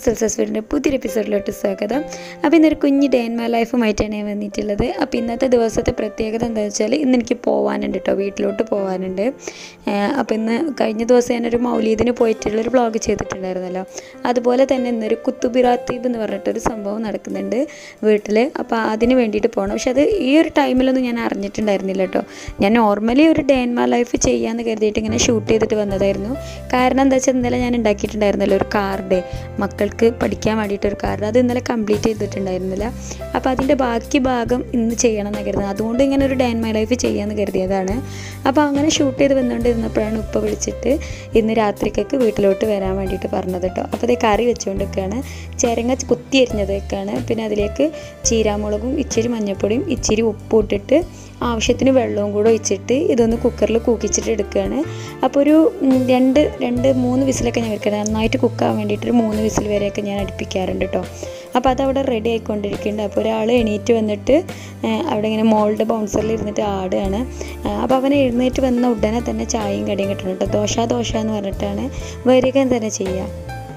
സെൽസസ് വീടിൻ്റെ പുതിയൊരു എപ്പിസോഡിലോട്ട് സ്വാഗതം അപ്പോൾ ഇന്നൊരു കുഞ്ഞ് ഡേ ആൻഡ് മൈ ലൈഫുമായിട്ടാണ് ഞാൻ വന്നിട്ടുള്ളത് അപ്പോൾ ഇന്നത്തെ ദിവസത്തെ പ്രത്യേകത എന്താണെന്ന് വെച്ചാൽ ഇന്ന് എനിക്ക് പോകാനുണ്ട് കേട്ടോ വീട്ടിലോട്ട് പോകാനുണ്ട് ഏഹ് അപ്പോൾ ഇന്ന് കഴിഞ്ഞ ദിവസം ഞാനൊരു മൗലീദിന് പോയിട്ടുള്ളൊരു വ്ളോഗ് ചെയ്തിട്ടുണ്ടായിരുന്നല്ലോ അതുപോലെ തന്നെ ഇന്നൊരു കുത്തുബിറാത്തീബ് എന്ന് പറഞ്ഞിട്ടൊരു സംഭവം നടക്കുന്നുണ്ട് വീട്ടിൽ അപ്പോൾ അതിന് വേണ്ടിയിട്ട് പോകണം പക്ഷെ അത് ഈ ഒരു ടൈമിലൊന്നും ഞാൻ അറിഞ്ഞിട്ടുണ്ടായിരുന്നില്ല കേട്ടോ ഞാൻ നോർമലി ഒരു ഡേ ആൻഡ് മൈ ലൈഫ് ചെയ്യാമെന്ന് കരുതിയിട്ട് ഇങ്ങനെ ഷൂട്ട് ചെയ്തിട്ട് വന്നതായിരുന്നു കാരണം എന്താ വെച്ചാൽ ഇന്നലെ ഞാൻ ഉണ്ടാക്കിയിട്ടുണ്ടായിരുന്നല്ലോ ഒരു കാർഡ് മക്കൾക്ക് പഠിക്കാൻ വേണ്ടിയിട്ട് ഒരു കാർഡ് അത് ഇന്നലെ കംപ്ലീറ്റ് ചെയ്തിട്ടുണ്ടായിരുന്നില്ല അപ്പോൾ അതിൻ്റെ ബാക്കി ഭാഗം ഇന്ന് ചെയ്യണം എന്ന് കരുതുന്നത് അതുകൊണ്ട് ഇങ്ങനെ ഒരു ഡേ ആൻഡ് മൈ ലൈഫ് ചെയ്യാമെന്ന് കരുതിയതാണ് അപ്പോൾ അങ്ങനെ ഷൂട്ട് ചെയ്ത് വന്നുകൊണ്ടിരുന്നപ്പോഴാണ് ഉപ്പ വിളിച്ചിട്ട് ഇന്ന് രാത്രിക്കൊക്കെ വീട്ടിലോട്ട് വരാൻ വേണ്ടിയിട്ട് പറഞ്ഞത് കേട്ടോ അപ്പോൾ അതേ കറി വെച്ചുകൊണ്ടിരിക്കുകയാണ് ചേരങ്ങ കുത്തി അരിഞ്ഞതൊക്കെയാണ് പിന്നെ അതിലേക്ക് ചീരാമുളകും ഇച്ചിരി മഞ്ഞൾപ്പൊടിയും ഇച്ചിരി ഉപ്പും ഇട്ടിട്ട് ആവശ്യത്തിന് വെള്ളവും കൂടെ ഒഴിച്ചിട്ട് ഇതൊന്ന് കുക്കറിൽ കൂക്കിച്ചിട്ട് എടുക്കുകയാണ് അപ്പോൾ ഒരു ഉം, രണ്ട് രണ്ട് മൂന്ന് വിസിലൊക്കെ ഞാൻ വെക്കണം നന്നായിട്ട് കുക്കാവാൻ വേണ്ടിയിട്ട് ഒരു മൂന്ന് വിസിൽ വരെയൊക്കെ ഞാൻ അടുപ്പിക്കാറുണ്ട് കേട്ടോ അപ്പോൾ അതവിടെ റെഡി ആയിക്കൊണ്ടിരിക്കുന്നുണ്ട് അപ്പോൾ ഒരാൾ എണീറ്റ് വന്നിട്ട് ഏഹ്, അവിടെ ഇങ്ങനെ മോൾഡ് ബൗൺസറിൽ ഇരുന്നിട്ട് ആടുകയാണ് ഏഹ്, അപ്പോൾ അവൻ എഴുന്നേറ്റ് വന്ന ഉടനെ തന്നെ ചായയും കടിയും കിട്ടണം കേട്ടോ ദോശ ദോശ എന്ന് പറഞ്ഞിട്ടാണ് വരിക തന്നെ ചെയ്യുക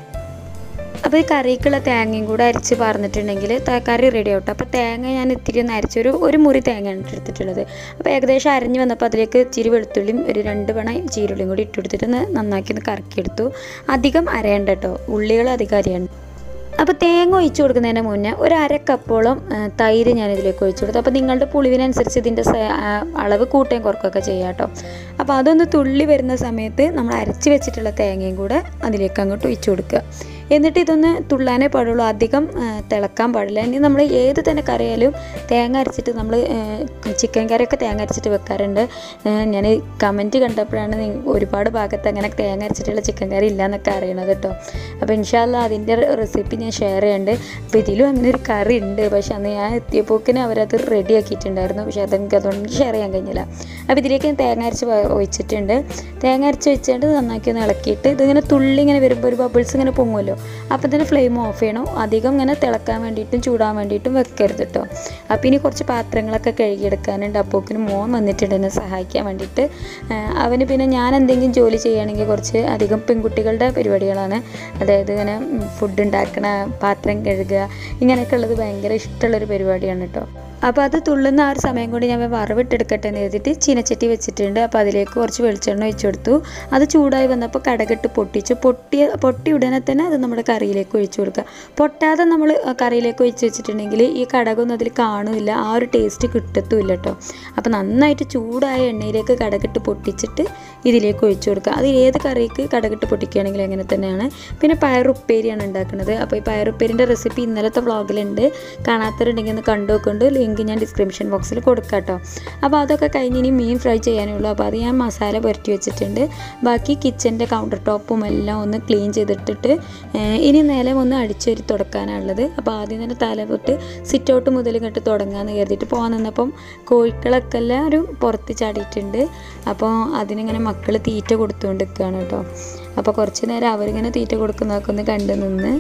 അപ്പോൾ ഈ കറിക്കുള്ള തേങ്ങയും കൂടെ അരിച്ച് പറഞ്ഞിട്ടുണ്ടെങ്കിൽ കറി റെഡി ആവട്ടെ അപ്പോൾ തേങ്ങ ഞാൻ ഇത്തിരി ഒന്ന് അരിച്ചൊരു ഒരു മുറി തേങ്ങയാണ് എടുത്തിട്ടുള്ളത് അപ്പോൾ ഏകദേശം അരിഞ്ഞ് വന്നപ്പോൾ അതിലേക്ക് ഇച്ചിരി വെളുത്തുള്ളിയും ഒരു രണ്ട് പണ ചീരുള്ളിയും കൂടി ഇട്ടെടുത്തിട്ട് ഒന്ന് നന്നാക്കി ഒന്ന് കറക്കിയെടുത്തു അധികം അരയണ്ട കേട്ടോ ഉള്ളികൾ അധികം അരയണ്ട അപ്പോൾ തേങ്ങ ഒഴിച്ചു കൊടുക്കുന്നതിന് മുന്നേ ഒരു അര കപ്പോളം ആ, തൈര് ഞാൻ ഇതിലേക്ക് ഒഴിച്ചു കൊടുത്തു അപ്പോൾ നിങ്ങളുടെ പുളിവിനനുസരിച്ച് ഇതിൻ്റെ സ- ആ, അളവ് കൂട്ടുകയും കുറക്കുകയൊക്കെ ചെയ്യാം കേട്ടോ അപ്പോൾ അതൊന്ന് തുള്ളി വരുന്ന സമയത്ത് നമ്മൾ അരച്ച് വെച്ചിട്ടുള്ള തേങ്ങയും കൂടെ അതിലേക്ക് അങ്ങോട്ട് ഒഴിച്ചു കൊടുക്കുക എന്നിട്ട് ഇതൊന്ന് തുള്ളാനേ പാടുള്ളൂ അധികം ആ, തിളക്കാൻ പാടില്ല ഇനി നമ്മൾ ഏത് തന്നെ കറിയായാലും തേങ്ങ അരച്ചിട്ട് നമ്മൾ ചിക്കൻ കറിയൊക്കെ തേങ്ങ അരച്ചിട്ട് വെക്കാറുണ്ട് ഞാൻ കമൻറ്റ് കണ്ടപ്പോഴാണ് നി- ഒരുപാട് ഭാഗത്ത് അങ്ങനെ തേങ്ങ അരച്ചിട്ടുള്ള ചിക്കൻ കറി ഇല്ല എന്നൊക്കെ അറിയണത് കേട്ടോ അപ്പോൾ ഇൻഷാല്ല അതിൻ്റെ റെസിപ്പി ഞാൻ ഷെയർ ചെയ്യുന്നുണ്ട് അപ്പോൾ ഇതിലും അങ്ങനെ ഒരു കറി ഉണ്ട് പക്ഷെ അന്ന് ഞാൻ എത്തിയപ്പോക്കിന് അവരത് റെഡി ആക്കിയിട്ടുണ്ടായിരുന്നു പക്ഷേ അതെനിക്ക് അതുകൊണ്ട് ഷെയർ ചെയ്യാൻ കഴിഞ്ഞില്ല അപ്പോൾ ഇതിലേക്ക് ഞാൻ തേങ്ങ അരച്ച് വ- ഒഴിച്ചിട്ടുണ്ട് തേങ്ങ അരച്ച് വെച്ചിട്ട് നന്നാക്കി ഒന്ന് ഇളക്കിയിട്ട് ഇതിങ്ങനെ തുള്ളി ഇങ്ങനെ വരുമ്പോൾ ഒരു ബബിൾസ് ഇങ്ങനെ പൊങ്ങുമല്ലോ അപ്പോൾ തന്നെ ഫ്ലെയിം ഓഫ് ചെയ്യണം അധികം ഇങ്ങനെ തിളക്കാൻ വേണ്ടിയിട്ടും ചൂടാൻ വേണ്ടിയിട്ടും വെക്കരുത് കേട്ടോ അപ്പോൾ ഇനി കുറച്ച് പാത്രങ്ങളൊക്കെ കഴുകിയെടുക്കാനുണ്ട് അപ്പോക്കിന് മോൻ വന്നിട്ടുണ്ട് എന്നെ സഹായിക്കാൻ വേണ്ടിയിട്ട് ആ, അവന് പിന്നെ ഞാൻ എന്തെങ്കിലും ജോലി ചെയ്യുകയാണെങ്കിൽ കുറച്ച് അധികം പെൺകുട്ടികളുടെ പരിപാടികളാണ് അതായത് ഇങ്ങനെ ഫുഡ് ഉണ്ടാക്കണ പാത്രം കഴുകുക ഇങ്ങനെയൊക്കെ ഉള്ളത് ഭയങ്കര ഇഷ്ടമുള്ളൊരു പരിപാടിയാണ് കേട്ടോ അപ്പോൾ അത് തുള്ളുന്ന ആ ഒരു സമയം കൊണ്ട് ഞാൻ വറവിട്ടെടുക്കട്ടെ എന്ന് എഴുതിയിട്ട് ചീനച്ചട്ടി വെച്ചിട്ടുണ്ട് അപ്പോൾ അതിലേക്ക് കുറച്ച് വെളിച്ചെണ്ണ ഒഴിച്ചു കൊടുത്തു അത് ചൂടായി വന്നപ്പോൾ കടകിട്ട് പൊട്ടിച്ചു പൊട്ടിയ പൊട്ടി ഉടനെ തന്നെ അത് നമ്മുടെ കറിയിലേക്ക് ഒഴിച്ചു കൊടുക്കുക പൊട്ടാതെ നമ്മൾ കറിയിലേക്ക് ഒഴിച്ച് വെച്ചിട്ടുണ്ടെങ്കിൽ ഈ കടകൊന്നും അതിൽ കാണുമില്ല ആ ഒരു ടേസ്റ്റ് കിട്ടത്തുമില്ല കേട്ടോ അപ്പോൾ നന്നായിട്ട് ചൂടായ എണ്ണയിലേക്ക് കടകിട്ട് പൊട്ടിച്ചിട്ട് ഇതിലേക്ക് ഒഴിച്ചു കൊടുക്കുക അത് ഏത് കറിക്ക് കടകിട്ട് പൊട്ടിക്കുകയാണെങ്കിലും അങ്ങനെ തന്നെയാണ് പിന്നെ പയറുപ്പേരിയാണ് ഉണ്ടാക്കുന്നത് അപ്പോൾ ഈ പയറുപ്പേരിൻ്റെ റെസിപ്പി ഇന്നലത്തെ വ്ളോഗിലുണ്ട് കാണാത്തവരുണ്ടെങ്കിൽ ഒന്ന് കണ്ടു നോക്കൊണ്ട് ലിങ്ക് ഞാൻ ഡിസ്ക്രിപ്ഷൻ ബോക്സിൽ കൊടുക്കാം കേട്ടോ അപ്പോൾ അതൊക്കെ കഴിഞ്ഞ് ഇനി മീൻ ഫ്രൈ ചെയ്യാനേ ഉള്ളൂ അപ്പോൾ അത് ഞാൻ മസാല പുരട്ടി വെച്ചിട്ടുണ്ട് ബാക്കി കിച്ചൻ്റെ കൗണ്ടർ ടോപ്പും എല്ലാം ഒന്ന് ക്ലീൻ ചെയ്തിട്ടിട്ട് ഏഹ്, ഇനി നിലം ഒന്ന് അടിച്ചൊരു തുടക്കാനുള്ളത് അപ്പോൾ ആദ്യം തന്നെ തല തൊട്ട് സിറ്റ് ഔട്ട് മുതൽ ഇങ്ങോട്ട് തുടങ്ങാമെന്ന് കരുതിയിട്ട് പോകാൻ നിന്നപ്പം കോഴിക്കളൊക്കെ എല്ലാവരും പുറത്ത് ചാടിയിട്ടുണ്ട് അപ്പോൾ അതിനിങ്ങനെ മക്കൾ തീറ്റ കൊടുത്തുകൊണ്ട് നിൽക്കുകയാണ് കേട്ടോ അപ്പോൾ കുറച്ച് നേരം അവരിങ്ങനെ തീറ്റ കൊടുക്കുന്നതൊക്കെ ഒന്ന് കണ്ടു നിന്ന്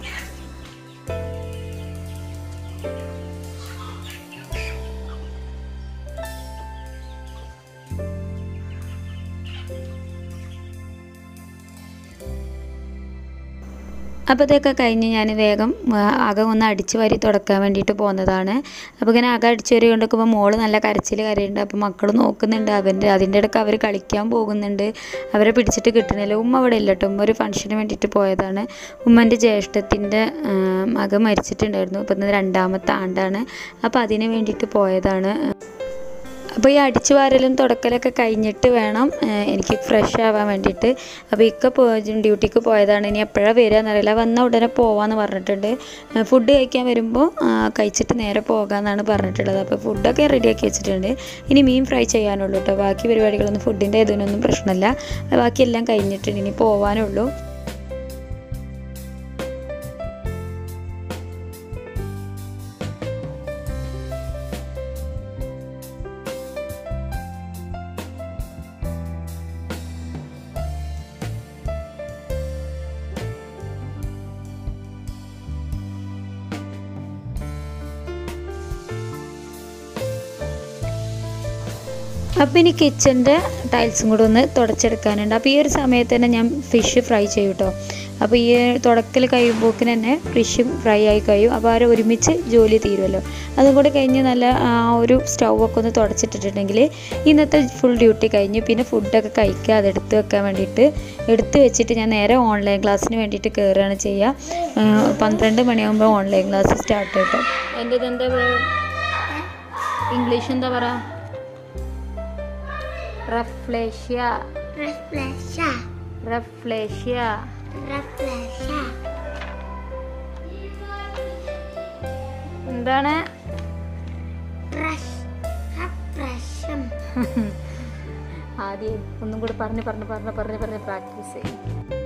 അപ്പോൾ ഇതൊക്കെ കഴിഞ്ഞ് ഞാൻ വേഗം ആ, അകം ഒന്ന് അടിച്ച് വാരി തുടക്കാൻ വേണ്ടിയിട്ട് പോകുന്നതാണ് അപ്പോൾ ഇങ്ങനെ അകം അടിച്ച് വരി കൊണ്ടിരിക്കുമ്പോൾ മോള് നല്ല കരച്ചിൽ കരയുണ്ട് അപ്പോൾ മക്കൾ നോക്കുന്നുണ്ട് അവൻ്റെ അതിൻ്റെ ഇടയ്ക്ക് അവർ കളിക്കാൻ പോകുന്നുണ്ട് അവരെ പിടിച്ചിട്ട് കിട്ടണില്ല ഉമ്മ അവിടെ ഇല്ല കേട്ടോ ഉമ്മ ഒരു ഫംഗ്ഷന് വേണ്ടിയിട്ട് പോയതാണ് ഉമ്മൻ്റെ ജ്യേഷ്ഠത്തിൻ്റെ ആ, മകൻ മരിച്ചിട്ടുണ്ടായിരുന്നു അപ്പോൾ ഇന്ന് രണ്ടാമത്തെ ആണ്ടാണ് അപ്പോൾ അതിന് വേണ്ടിയിട്ട് പോയതാണ് അപ്പോൾ ഈ അടിച്ചു വാരലും തുടക്കലൊക്കെ കഴിഞ്ഞിട്ട് വേണം ഏഹ്, എനിക്ക് ഫ്രഷ് ആവാൻ വേണ്ടിയിട്ട് അപ്പോൾ ഇക്ക പോ ഡ്യൂട്ടിക്ക് പോയതാണ് ഇനി എപ്പോഴാണ് വരിക എന്നറിയില്ല വന്ന ഉടനെ പോവാന്ന് പറഞ്ഞിട്ടുണ്ട് ഏഹ്, ഫുഡ് കഴിക്കാൻ വരുമ്പോൾ ആ, കഴിച്ചിട്ട് നേരെ പോകാമെന്നാണ് പറഞ്ഞിട്ടുള്ളത് അപ്പോൾ ഫുഡൊക്കെ റെഡിയാക്കി വെച്ചിട്ടുണ്ട് ഇനി മീൻ ഫ്രൈ ചെയ്യാനുള്ളൂ കേട്ടോ ബാക്കി പരിപാടികളൊന്നും ഫുഡിൻ്റെ ഇതിനൊന്നും പ്രശ്നമില്ല ബാക്കിയെല്ലാം കഴിഞ്ഞിട്ടുണ്ട് ഇനി പോകാനുള്ളൂ അപ്പോൾ ഇനി കിച്ചൻ്റെ ടൈൽസും കൂടെ ഒന്ന് തുടച്ചെടുക്കാനുണ്ട് അപ്പോൾ ഈ ഒരു സമയത്ത് തന്നെ ഞാൻ ഫിഷ് ഫ്രൈ ചെയ്യും കേട്ടോ അപ്പോൾ ഈ തുടക്കൽ കഴിയുമ്പോക്കിന് തന്നെ ഫിഷും ഫ്രൈ ആയി കഴിയും അപ്പോൾ അവരെ ഒരുമിച്ച് ജോലി തീരുമല്ലോ അതും കൂടെ കഴിഞ്ഞ് നല്ല ആ ഒരു സ്റ്റൗവൊക്കെ ഒന്ന് തുടച്ചിട്ടിട്ടുണ്ടെങ്കിൽ ഇന്നത്തെ ഫുൾ ഡ്യൂട്ടി കഴിഞ്ഞ് പിന്നെ ഫുഡൊക്കെ കഴിക്കുക അതെടുത്ത് വെക്കാൻ വേണ്ടിയിട്ട് എടുത്ത് വെച്ചിട്ട് ഞാൻ നേരെ ഓൺലൈൻ ക്ലാസ്സിന് വേണ്ടിയിട്ട് കയറുകയാണ് ചെയ്യുക ആ, പന്ത്രണ്ട് മണിയാകുമ്പോൾ ഓൺലൈൻ ക്ലാസ് സ്റ്റാർട്ട് കിട്ടും എൻ്റെ എന്താ ഇംഗ്ലീഷ് എന്താ പറ റഫ്ലേഷ്യ Reflexa, റഫ്ലേഷ്യ reflexa, എന്താണ് res, repression, ആദ്യം ഒന്നും കൂടി പറഞ്ഞ് പറഞ്ഞ് പറഞ്ഞ് പറഞ്ഞ് പറഞ്ഞ് പ്രാക്ടീസ് ചെയ്യും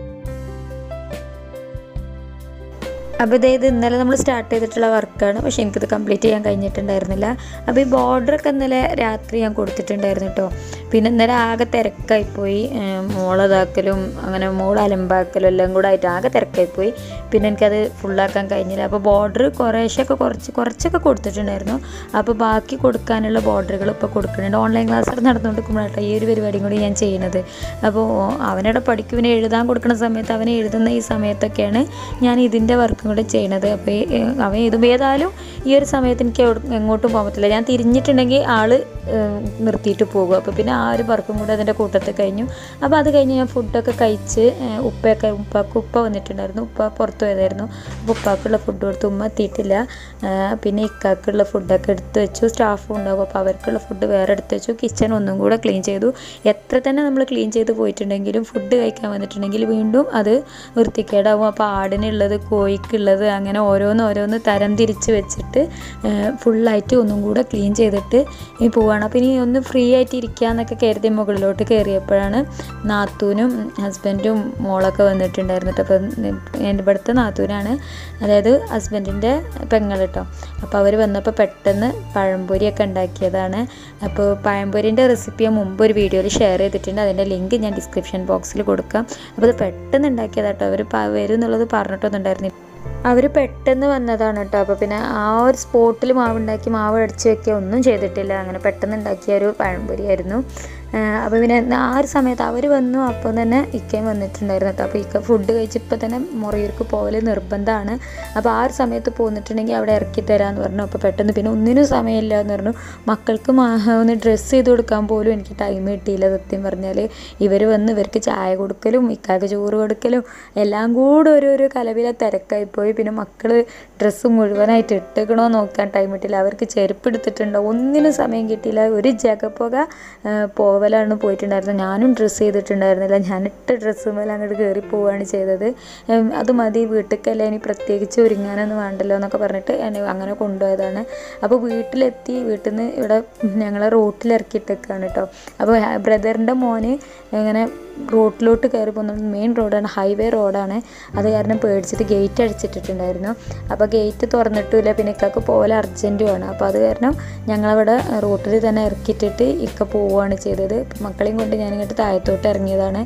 അപ്പോൾ ഇതായത് ഇന്നലെ നമ്മൾ സ്റ്റാർട്ട് ചെയ്തിട്ടുള്ള വർക്കാണ് പക്ഷേ എനിക്കിത് കംപ്ലീറ്റ് ചെയ്യാൻ കഴിഞ്ഞിട്ടുണ്ടായിരുന്നില്ല അപ്പോൾ ഈ ബോർഡറൊക്കെ ഇന്നലെ രാത്രി ഞാൻ കൊടുത്തിട്ടുണ്ടായിരുന്നു കേട്ടോ പിന്നെ ഇന്നലെ ആകെ തിരക്കായിപ്പോയി മോളതാക്കലും അങ്ങനെ മോൾ അലമ്പാക്കലും എല്ലാം കൂടെ ആയിട്ട് ആകെ തിരക്കായിപ്പോയി പിന്നെ എനിക്കത് ഫുള്ളാക്കാൻ കഴിഞ്ഞില്ല അപ്പോൾ ബോർഡർ കുറേശ്ശൊക്കെ കുറച്ച് കുറച്ചൊക്കെ കൊടുത്തിട്ടുണ്ടായിരുന്നു അപ്പോൾ ബാക്കി കൊടുക്കാനുള്ള ബോർഡറുകൾ ഇപ്പോൾ കൊടുക്കുന്നുണ്ട് ഓൺലൈൻ ക്ലാസ് നടന്നുകൊണ്ടിരിക്കുമ്പോഴാട്ടോ ഈ ഒരു പരിപാടിയും കൂടി ഞാൻ ചെയ്യുന്നത് അപ്പോൾ അവനവിടെ പഠിക്കും ഇവനെ എഴുതാൻ കൊടുക്കുന്ന സമയത്ത് അവനെ എഴുതുന്ന ഈ സമയത്തൊക്കെയാണ് ഞാൻ ഇതിൻ്റെ വർക്കും കൂടെ ചെയ്യണത് അപ്പോൾ ഈ, ഏഹ്, അവൻ എഴുതുമ്പോൾ ഏതായാലും ഈ ഒരു സമയത്ത് എനിക്ക് എവിടെ- എങ്ങോട്ടും പോകാൻ പറ്റില്ല ഞാൻ തിരിഞ്ഞിട്ടുണ്ടെങ്കിൽ ആൾ നിർത്തിയിട്ട് പോകും അപ്പോൾ പിന്നെ ആ ഒരു വർക്കും കൂടെ അതിൻ്റെ കൂട്ടത്തിൽ കഴിഞ്ഞു അപ്പോൾ അത് കഴിഞ്ഞ് ഞാൻ ഫുഡൊക്കെ കഴിച്ച് ഏഹ്, ഉപ്പയൊക്കെ ഉപ്പാക്ക് ഉപ്പ വന്നിട്ടുണ്ടായിരുന്നു ഉപ്പ പുറത്ത് പോയതായിരുന്നു അപ്പോൾ ഉപ്പാക്കുള്ള ഫുഡ് കൊടുത്ത് ഉമ്മ എത്തിയിട്ടില്ല ഏഹ്, പിന്നെ ഇക്കാക്കുള്ള ഫുഡൊക്കെ എടുത്ത് വെച്ചു സ്റ്റാഫും ഉണ്ടാവും അപ്പോൾ അവർക്കുള്ള ഫുഡ് വേറെ എടുത്ത് വെച്ചു കിച്ചൺ ഒന്നും കൂടെ ക്ലീൻ ചെയ്തു എത്ര തന്നെ നമ്മൾ ക്ലീൻ ചെയ്ത് പോയിട്ടുണ്ടെങ്കിലും ഫുഡ് കഴിക്കാൻ വന്നിട്ടുണ്ടെങ്കിൽ വീണ്ടും അത് വൃത്തിക്കേടാവും അപ്പോൾ ആടിനുള്ളത് കോഴിക്കുള്ളത് അങ്ങനെ ഓരോന്ന് ഓരോന്ന് തരം തിരിച്ച് വെച്ചിട്ട് ഫുള്ളായിട്ട് ഒന്നും കൂടെ ക്ലീൻ ചെയ്തിട്ട് ഈ പോവാണ് അപ്പോൾ ഇനി ഒന്ന് ഫ്രീ ആയിട്ട് ഇരിക്കാന്നൊക്കെ കരുതി മുകളിലോട്ട് കയറിയപ്പോഴാണ് നാത്തൂനും ഹസ്ബൻഡും മോളൊക്കെ വന്നിട്ടുണ്ടായിരുന്നു കേട്ടോ അപ്പം എൻ്റെ ഇവിടുത്തെ നാത്തൂനാണ് അതായത് ഹസ്ബൻഡിൻ്റെ പെങ്ങൾ കേട്ടോ അപ്പോൾ അവർ വന്നപ്പോൾ പെട്ടെന്ന് പഴംപൊരിയൊക്കെ ഉണ്ടാക്കിയതാണ് അപ്പോൾ പഴംപൊരിൻ്റെ റെസിപ്പി ഞാൻ മുമ്പ് ഒരു വീഡിയോയിൽ ഷെയർ ചെയ്തിട്ടുണ്ട് അതിൻ്റെ ലിങ്ക് ഞാൻ ഡിസ്ക്രിപ്ഷൻ ബോക്സിൽ കൊടുക്കാം അപ്പോൾ അത് പെട്ടെന്ന് ഉണ്ടാക്കിയതാട്ടോ അവർ വരും എന്നുള്ളത് പറഞ്ഞിട്ടൊന്നുണ്ടായിരുന്നില്ല അവർ പെട്ടെന്ന് വന്നതാണ് കേട്ടോ അപ്പോൾ പിന്നെ ആ ഒരു സ്പോട്ടിൽ മാവ് ഉണ്ടാക്കി മാവ് അടിച്ച് വെക്കുക ഒന്നും ചെയ്തിട്ടില്ല അങ്ങനെ പെട്ടെന്ന് ഉണ്ടാക്കിയ ഒരു പഴംപൊരിയായിരുന്നു അപ്പോൾ പിന്നെ ആ ഒരു സമയത്ത് അവർ വന്നു അപ്പോൾ തന്നെ ഇക്കയും വന്നിട്ടുണ്ടായിരുന്നു കേട്ടോ അപ്പോൾ ഇക്ക ഫുഡ് കഴിച്ചപ്പോൾ തന്നെ മുറിയൂർക്ക് പോകൽ നിർബന്ധമാണ് അപ്പോൾ ആ ഒരു സമയത്ത് പോന്നിട്ടുണ്ടെങ്കിൽ അവിടെ ഇറക്കി തരാമെന്ന് പറഞ്ഞു അപ്പോൾ പെട്ടെന്ന് പിന്നെ ഒന്നിനും സമയമില്ല എന്ന് പറഞ്ഞു മക്കൾക്ക് മാ- ഒന്ന് ഡ്രസ്സ് ചെയ്ത് കൊടുക്കാൻ പോലും എനിക്ക് ടൈം കിട്ടിയില്ല സത്യം പറഞ്ഞാൽ ഇവർ വന്ന് ഇവർക്ക് ചായ കൊടുക്കലും ഇക്കാക്ക് ചോറ് കൊടുക്കലും എല്ലാം കൂടെ ഒരു ഒരു കലവിലെ തിരക്കായിപ്പോയി പിന്നെ മക്കൾ ഡ്രസ്സ് മുഴുവനായിട്ട് ഇട്ടേക്കണോ നോക്കാൻ ടൈം കിട്ടിയില്ല അവർക്ക് ചെരുപ്പ് എടുത്തിട്ടുണ്ടോ ഒന്നിനും സമയം കിട്ടിയില്ല ഒരു ജഗപ്പുക പോവലാണ് പോയിട്ടുണ്ടായിരുന്നത് ഞാനും ഡ്രസ്സ് ചെയ്തിട്ടുണ്ടായിരുന്നില്ല ഞാൻ ഇട്ട ഡ്രസ്സ് മേലെ അങ്ങോട്ട് കയറി പോവുകയാണ് ചെയ്തത് ഉം, അത് മതി വീട്ടിലേക്കല്ല ഇനി പ്രത്യേകിച്ച് ഒരുങ്ങാനൊന്നും വേണ്ടല്ലോ എന്നൊക്കെ പറഞ്ഞിട്ട് എന്നെ അങ്ങനെ കൊണ്ടുപോയതാണ് അപ്പോൾ വീട്ടിലെത്തി വീട്ടിൽ നിന്ന് ഇവിടെ ഞങ്ങളെ റോട്ടിൽ ഇറക്കിയിട്ടേക്കാണ് കേട്ടോ അപ്പോൾ ബ്രദറിൻ്റെ മോന് ഇങ്ങനെ റോട്ടിലോട്ട് കയറി പോകുന്നത് മെയിൻ റോഡാണ് ഹൈവേ റോഡാണ് അത് കാരണം പേടിച്ചിട്ട് ഗേറ്റ് അടിച്ചിട്ടിട്ടുണ്ടായിരുന്നു അപ്പോൾ ഗേറ്റ് തുറന്നിട്ടില്ല പിന്നെ ഇക്കക്ക് പോലെ അർജൻറ്റുമാണ് അപ്പോൾ അത് കാരണം ഞങ്ങളവിടെ റോട്ടിൽ തന്നെ ഇറക്കിയിട്ടിട്ട് ഇക്ക പോവുകയാണ് ചെയ്തത് മക്കളെയും കൊണ്ട് ഞാനിങ്ങോട്ട് താഴത്തോട്ട് ഇറങ്ങിയതാണ്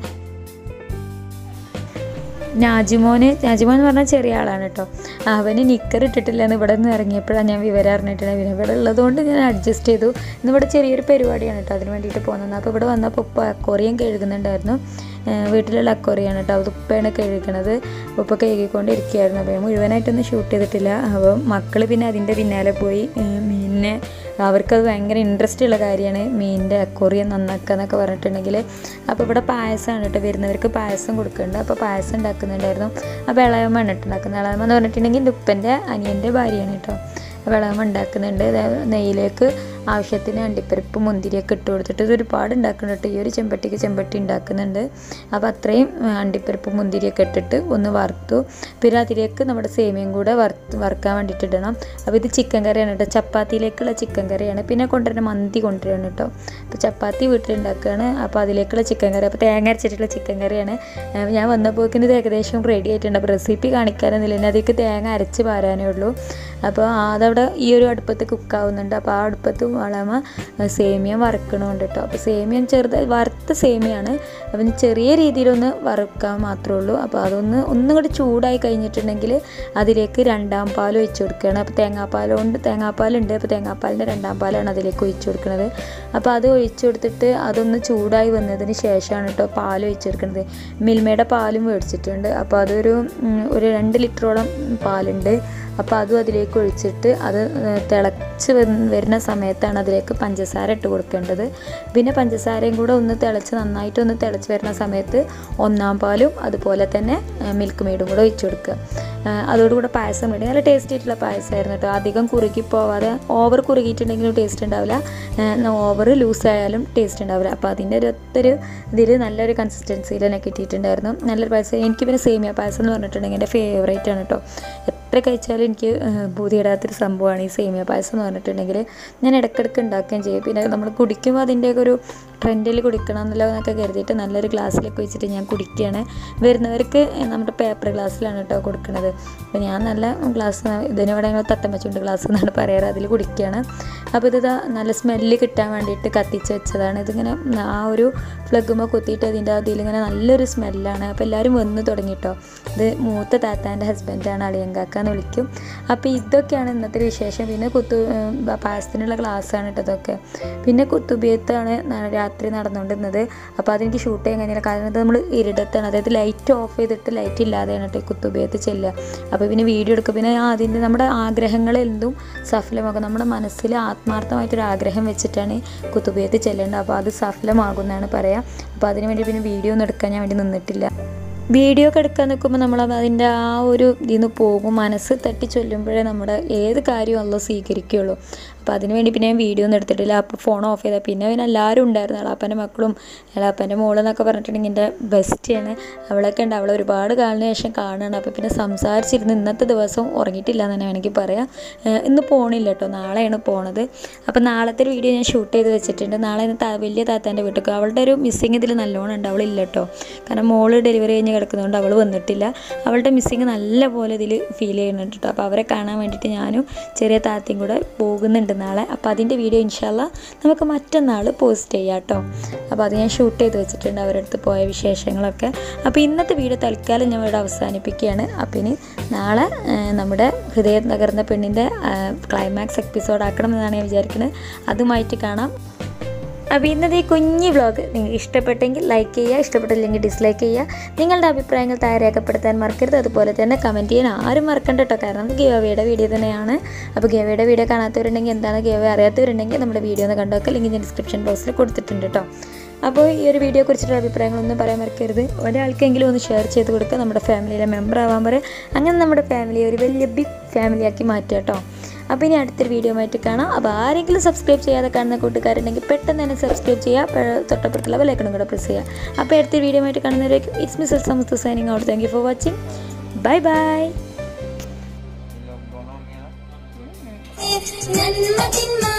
നാജിമോന് നാജിമോൻ എന്ന് പറഞ്ഞാൽ ചെറിയ ആളാണ് കേട്ടോ അവന് നിക്കർ ഇട്ടിട്ടില്ല എന്ന് ഇവിടെ നിന്ന് ഇറങ്ങിയപ്പോഴാണ് ഞാൻ വിവരം അറിഞ്ഞിട്ടുണ്ട് പിന്നെ ഇവിടെ ഉള്ളതുകൊണ്ട് ഞാൻ അഡ്ജസ്റ്റ് ചെയ്തു ഇന്ന് ഇവിടെ ചെറിയൊരു പരിപാടിയാണ് കേട്ടോ അതിന് വേണ്ടിയിട്ട് പോകുന്നത് അപ്പോൾ ഇവിടെ വന്നപ്പോൾ ഉപ്പ അക്കോറിയം കഴുകുന്നുണ്ടായിരുന്നു ഏഹ് വീട്ടിലുള്ള അക്കോറിയാണ് കേട്ടോ അത് ഉപ്പയാണ് കഴുകണത് ഉപ്പ കഴുകിക്കൊണ്ടിരിക്കുകയായിരുന്നു അപ്പോൾ ഞാൻ മുഴുവനായിട്ടൊന്നും ഷൂട്ട് ചെയ്തിട്ടില്ല അപ്പോൾ മക്കൾ പിന്നെ അതിൻ്റെ പിന്നാലെ പോയി ഏഹ് മീനിനെ അവർക്കത് ഭയങ്കര ഇൻട്രസ്റ്റ് ഉള്ള കാര്യമാണ് മീനിൻ്റെ അക്കോറിയം നന്നാക്കുക എന്നൊക്കെ പറഞ്ഞിട്ടുണ്ടെങ്കിൽ അപ്പോൾ ഇവിടെ പായസമാണ് കേട്ടോ വരുന്നവർക്ക് പായസം കൊടുക്കുന്നുണ്ട് അപ്പോൾ പായസം ഉണ്ടാക്കുന്നുണ്ടായിരുന്നു അപ്പോൾ ഇളയമ്മ ഇട്ടുണ്ടാക്കുന്നത് ഇളയമ്മ എന്ന് പറഞ്ഞിട്ടുണ്ടെങ്കിൽ എൻ്റെ ഉപ്പൻ്റെ അനിയൻ്റെ ഭാര്യയാണ് കേട്ടോ അപ്പോൾ ഇളയമ്മ ഉണ്ടാക്കുന്നുണ്ട് അതായത് നെയ്യിലേക്ക് ആവശ്യത്തിന് അണ്ടിപ്പരിപ്പ് മുന്തിരിയൊക്കെ ഇട്ട് കൊടുത്തിട്ട് ഇത് ഒരുപാട് ഉണ്ടാക്കുന്നുണ്ട് കേട്ടോ ഈ ഒരു ചെമ്പട്ടിക്ക് ചെമ്പട്ടി ഉണ്ടാക്കുന്നുണ്ട് അപ്പോൾ അത്രയും ആ, അണ്ടിപ്പരിപ്പ് മുന്തിരിയൊക്കെ ഇട്ടിട്ട് ഒന്ന് വറുത്തു പിന്നെ അതിലേക്ക് നമ്മുടെ സേമിയയും കൂടെ വറുത്ത് വറുക്കാൻ വേണ്ടിയിട്ട് ഇടണം അപ്പോൾ ഇത് ചിക്കൻ കറിയാണ് കേട്ടോ ചപ്പാത്തിയിലേക്കുള്ള ചിക്കൻ കറിയാണ് പിന്നെ കൊണ്ടുവരുന്ന മന്തി കൊണ്ടുവരണം കേട്ടോ അപ്പോൾ ചപ്പാത്തി വീട്ടിലുണ്ടാക്കുകയാണ് അപ്പോൾ അതിലേക്കുള്ള ചിക്കൻ കറി അപ്പോൾ തേങ്ങ അരച്ചിട്ടുള്ള ചിക്കൻ കറിയാണ് ആ, ഞാൻ വന്നപ്പോക്കിന് ഇത് ഏകദേശം റെഡി ആയിട്ടുണ്ട് അപ്പോൾ റെസിപ്പി കാണിക്കാനൊന്നുമില്ല ഇനി അതിലേക്ക് തേങ്ങ അരച്ച് പാരാനേ ഉള്ളൂ അപ്പോൾ അതവിടെ ഈ ഒരു അടുപ്പത്ത് കുക്കാവുന്നുണ്ട് അപ്പോൾ ആ അടുപ്പത്ത് വളമ സേമിയ വറുക്കണമുണ്ട് കേട്ടോ അപ്പോൾ സേമിയ ചെറുത് വറുത്ത സേമിയാണ് അപ്പം ചെറിയ രീതിയിലൊന്ന് വറുക്കാൻ മാത്രമേ ഉള്ളൂ അപ്പോൾ അതൊന്ന് ഒന്നും കൂടി ചൂടായി കഴിഞ്ഞിട്ടുണ്ടെങ്കിൽ അതിലേക്ക് രണ്ടാം പാൽ ഒഴിച്ച് കൊടുക്കുകയാണ് അപ്പോൾ തേങ്ങാപ്പാൽ കൊണ്ട് തേങ്ങാപ്പാലുണ്ട് അപ്പോൾ തേങ്ങാപ്പാലിൻ്റെ രണ്ടാം പാലാണ് അതിലേക്ക് ഒഴിച്ച് കൊടുക്കുന്നത് അപ്പോൾ അത് ഒഴിച്ച് കൊടുത്തിട്ട് അതൊന്ന് ചൂടായി വന്നതിന് ശേഷമാണ് കേട്ടോ പാൽ ഒഴിച്ച് കൊടുക്കുന്നത് മിൽമയുടെ പാലും മേടിച്ചിട്ടുണ്ട് അപ്പോൾ അതൊരു ഉം, ഒരു രണ്ട് ലിറ്ററോളം പാലുണ്ട് അപ്പോൾ അതും അതിലേക്ക് ഒഴിച്ചിട്ട് അത് ഏഹ്, തിളച്ച് വന്ന് വരുന്ന സമയത്താണ് അതിലേക്ക് പഞ്ചസാര ഇട്ട് കൊടുക്കേണ്ടത് പിന്നെ പഞ്ചസാരയും കൂടെ ഒന്ന് തിളച്ച് നന്നായിട്ട് ഒന്ന് തിളച്ച് വരുന്ന സമയത്ത് ഒന്നാം പാലും അതുപോലെ തന്നെ ഏഹ്, മിൽക്ക് മെയ്ഡും കൂടെ ഒഴിച്ച് കൊടുക്കുക ഏഹ്, അതോടുകൂടെ പായസം വേണ്ടി നല്ല ടേസ്റ്റ് ആയിട്ടുള്ള പായസമായിരുന്നു കേട്ടോ അധികം കുറുകി പോവാതെ ഓവർ കുറുകിയിട്ടുണ്ടെങ്കിലും ടേസ്റ്റ് ഉണ്ടാവില്ല ഓവർ ലൂസായാലും ടേസ്റ്റ് ഉണ്ടാവില്ല അപ്പോൾ അതിൻ്റെ ഒരു ഒത്തൊരു ഇതിൽ നല്ലൊരു കൺസിസ്റ്റൻസിയിൽ തന്നെ കിട്ടിയിട്ടുണ്ടായിരുന്നു നല്ലൊരു പായസം എനിക്ക് പിന്നെ സേമിയ പായസം എന്ന് പറഞ്ഞിട്ടുണ്ടെങ്കിൽ എൻ്റെ ഫേവറേറ്റ് ആണ് കേട്ടോ എത്ര കഴിച്ചാലും എനിക്ക് ബൂതിയിടാത്തൊരു സംഭവമാണ് ഈ സേമിയ പായസം എന്ന് പറഞ്ഞിട്ടുണ്ടെങ്കിൽ ഞാൻ ഇടയ്ക്കിടയ്ക്ക് ഉണ്ടാക്കുകയും ചെയ്യും പിന്നെ നമ്മൾ കുടിക്കുമ്പോൾ അതിൻ്റെയൊക്കെ ഒരു ട്രെൻഡിൽ കുടിക്കണം എന്നല്ലോ എന്നൊക്കെ കരുതിയിട്ട് നല്ലൊരു ഗ്ലാസ്സിലേക്ക് വെച്ചിട്ട് ഞാൻ കുടിക്കുകയാണ് വരുന്നവർക്ക് നമ്മുടെ പേപ്പർ ഗ്ലാസ്സിലാണ് കേട്ടോ കൊടുക്കുന്നത് അപ്പോൾ ഞാൻ നല്ല ഗ്ലാസ് ഇതിനിവിടെ ഞങ്ങൾ തട്ടം വെച്ചുകൊണ്ട് ഗ്ലാസ് എന്നാണ് പറയാറ് അതിൽ കുടിക്കുകയാണ് അപ്പോൾ ഇത് നല്ല സ്മെല്ല് കിട്ടാൻ വേണ്ടിയിട്ട് കത്തിച്ച് വെച്ചതാണ് ഇതിങ്ങനെ ആ ഒരു ഫ്ലഗുമ്പോൾ കുത്തിയിട്ട് അതിൻ്റെ അതിലിങ്ങനെ നല്ലൊരു സ്മെല്ലാണ് അപ്പോൾ എല്ലാവരും വന്ന് തുടങ്ങിട്ടോ ഇത് മൂത്ത താത്താൻ്റെ ഹസ്ബൻഡാണ് അളിയങ്കാക്ക എന്ന് വിളിക്കും അപ്പോൾ ഇതൊക്കെയാണ് ഇന്നത്തെ ഒരു വിശേഷം പിന്നെ കുത്തു ഏഹ് പായസത്തിനുള്ള ഗ്ലാസ്സാണ് കേട്ടോ ഇതൊക്കെ പിന്നെ കുത്തുബിയത്താണ് ന- രാത്രി നടന്നുകൊണ്ടിരുന്നത് അപ്പോൾ അതെനിക്ക് ഷൂട്ട് ചെയ്യാൻ കഴിഞ്ഞില്ല കാരണം ഇത് നമ്മൾ ഇരുടത്താണ് അതായത് ലൈറ്റ് ഓഫ് ചെയ്തിട്ട് ലൈറ്റ് ഇല്ലാതെയാണ് കേട്ടോ ഈ കുത്തുബിയത്ത് ചെല്ലുക അപ്പോൾ പിന്നെ വീഡിയോ എടുക്കുക പിന്നെ ആ അതിൻ്റെ നമ്മുടെ ആഗ്രഹങ്ങൾ എന്തും സഫലമാകും നമ്മുടെ മനസ്സിൽ ആത്മാർത്ഥമായിട്ടൊരു ആഗ്രഹം വെച്ചിട്ടാണ് ഈ കുത്തുബിയത്ത് ചെല്ലേണ്ടത് അപ്പോൾ അത് സഫലമാകുമെന്നാണ് പറയുക അപ്പോൾ അതിന് വേണ്ടി പിന്നെ വീഡിയോ ഒന്നും എടുക്കാൻ ഞാൻ വേണ്ടി നിന്നിട്ടില്ല വീഡിയോ ഒക്കെ എടുക്കാൻ നിൽക്കുമ്പോൾ നമ്മൾ അതിൻ്റെ ആ ഒരു ഇതിൽ നിന്ന് പോകും മനസ്സ് തട്ടി ചൊല്ലുമ്പോഴേ നമ്മുടെ ഏത് കാര്യവും അല്ല സ്വീകരിക്കുകയുള്ളൂ അപ്പോൾ അതിന് വേണ്ടി പിന്നെ ഞാൻ വീഡിയോ ഒന്നും എടുത്തിട്ടില്ല അപ്പോൾ ഫോൺ ഓഫ് ചെയ്താൽ പിന്നെ പിന്നെ എല്ലാവരും ഉണ്ടായിരുന്നു എളാപ്പൻ്റെ മക്കളും എളാപ്പൻ്റെ മോളെന്നൊക്കെ പറഞ്ഞിട്ടുണ്ടെങ്കിൽ എൻ്റെ ബെസ്റ്റിയാണ് അവളൊക്കെ ഉണ്ട് അവളെ ഒരുപാട് കാലിന് ശേഷം കാണുകയാണ് അപ്പോൾ പിന്നെ സംസാരിച്ചിരുന്ന് ഇന്നത്തെ ദിവസം ഉറങ്ങിയിട്ടില്ല എന്ന് തന്നെ വേണമെങ്കിൽ പറയാം ഏഹ് ഇന്ന് പോണില്ല കേട്ടോ നാളെയാണ് പോണത് അപ്പോൾ നാളത്തെ ഒരു വീഡിയോ ഞാൻ ഷൂട്ട് ചെയ്ത് വെച്ചിട്ടുണ്ട് നാളെ ഇന്ന് താ- വലിയ താത്താൻ്റെ വീട്ടിൽ അവളുടെ ഒരു മിസ്സിങ് ഇതിൽ നല്ലോണം ഉണ്ട് അവളില്ല കേട്ടോ കാരണം മോള് ഡെലിവറി കഴിഞ്ഞ് കിടക്കുന്നതുകൊണ്ട് അവൾ വന്നിട്ടില്ല അവളുടെ മിസ്സിങ് നല്ല പോലെ ഇതിൽ ഫീൽ ചെയ്യുന്നുണ്ട് കേട്ടോ അപ്പോൾ അവരെ കാണാൻ വേണ്ടിയിട്ട് ഞാനും ചെറിയ താത്തയും കൂടെ പോകുന്നുണ്ട് നാളെ അപ്പോൾ അതിൻ്റെ വീഡിയോ ഇൻഷാല്ല നമുക്ക് മറ്റന്നാൾ പോസ്റ്റ് ചെയ്യാം കേട്ടോ അപ്പോൾ അത് ഞാൻ ഷൂട്ട് ചെയ്ത് വെച്ചിട്ടുണ്ട് അവരുടെ അടുത്ത് പോയ വിശേഷങ്ങളൊക്കെ അപ്പോൾ ഇന്നത്തെ വീഡിയോ തൽക്കാലം ഞാൻ ഇവിടെ അവസാനിപ്പിക്കുകയാണ് അപ്പോൾ ഇനി നാളെ ആ, നമ്മുടെ ഹൃദയം തകർന്ന പെണ്ണിൻ്റെ ക്ലൈമാക്സ് എപ്പിസോഡ് ആക്കണം എന്നാണ് ഞാൻ വിചാരിക്കുന്നത് അതുമായിട്ട് കാണാം അപ്പോൾ ഇന്നത്തെ ഈ കുഞ്ഞ് വ്ളോഗ് നിങ്ങൾക്ക് ഇഷ്ടപ്പെട്ടെങ്കിൽ ലൈക്ക് ചെയ്യുക ഇഷ്ടപ്പെട്ടില്ലെങ്കിൽ ഡിസ്ലൈക്ക് ചെയ്യുക നിങ്ങളുടെ അഭിപ്രായങ്ങൾ താഴെ രേഖപ്പെടുത്താൻ മറക്കരുത് അതുപോലെ തന്നെ കമൻറ്റ് ചെയ്യാൻ ആരും മറക്കണ്ട കേട്ടോ കാരണം ഗിയോവയുടെ വീഡിയോ തന്നെയാണ് അപ്പോൾ ഗിയോവയുടെ വീഡിയോ കാണാത്തവരുണ്ടെങ്കിൽ എന്താണ് ഗിയോവ അറിയാത്തവരുണ്ടെങ്കിൽ നമ്മുടെ വീഡിയോ ഒന്ന് കണ്ടോക്കെ ലിങ്ക് ഞാൻ ഡിസ്ക്രിപ്ഷൻ ബോക്സിൽ കൊടുത്തിട്ടുണ്ട് കേട്ടോ അപ്പോൾ ഈ ഒരു വീഡിയോ കുറിച്ചിട്ടുള്ള അഭിപ്രായങ്ങളൊന്നും പറയാൻ മറക്കരുത് ഒരാൾക്കെങ്കിലും ഒന്ന് ഷെയർ ചെയ്ത് കൊടുക്കുക നമ്മുടെ ഫാമിലിയിലെ മെമ്പർ ആവാൻ പറയുക അങ്ങനെ നമ്മുടെ ഫാമിലിയെ ഒരു വലിയ ബിഗ് ഫാമിലിയാക്കി മാറ്റുക കേട്ടോ അപ്പോൾ ഇനി അടുത്തൊരു വീഡിയോ ആയിട്ട് കാണാം അപ്പോൾ ആരെങ്കിലും സബ്സ്ക്രൈബ് ചെയ്യാതെ കാണുന്ന കൂട്ടുകാരുണ്ടെങ്കിൽ പെട്ടെന്ന് തന്നെ സബ്സ്ക്രൈബ് ചെയ്യുക പ- തൊട്ടപ്പുറത്തുള്ള ബെലൈക്കണും കൂടെ പ്രസ് ചെയ്യുക അപ്പോൾ അടുത്തൊരു വീഡിയോ ആയിട്ട് കാണുന്നവരേക്കും it's miss Samastha signing out thank you for watching bye bye जन्मदिन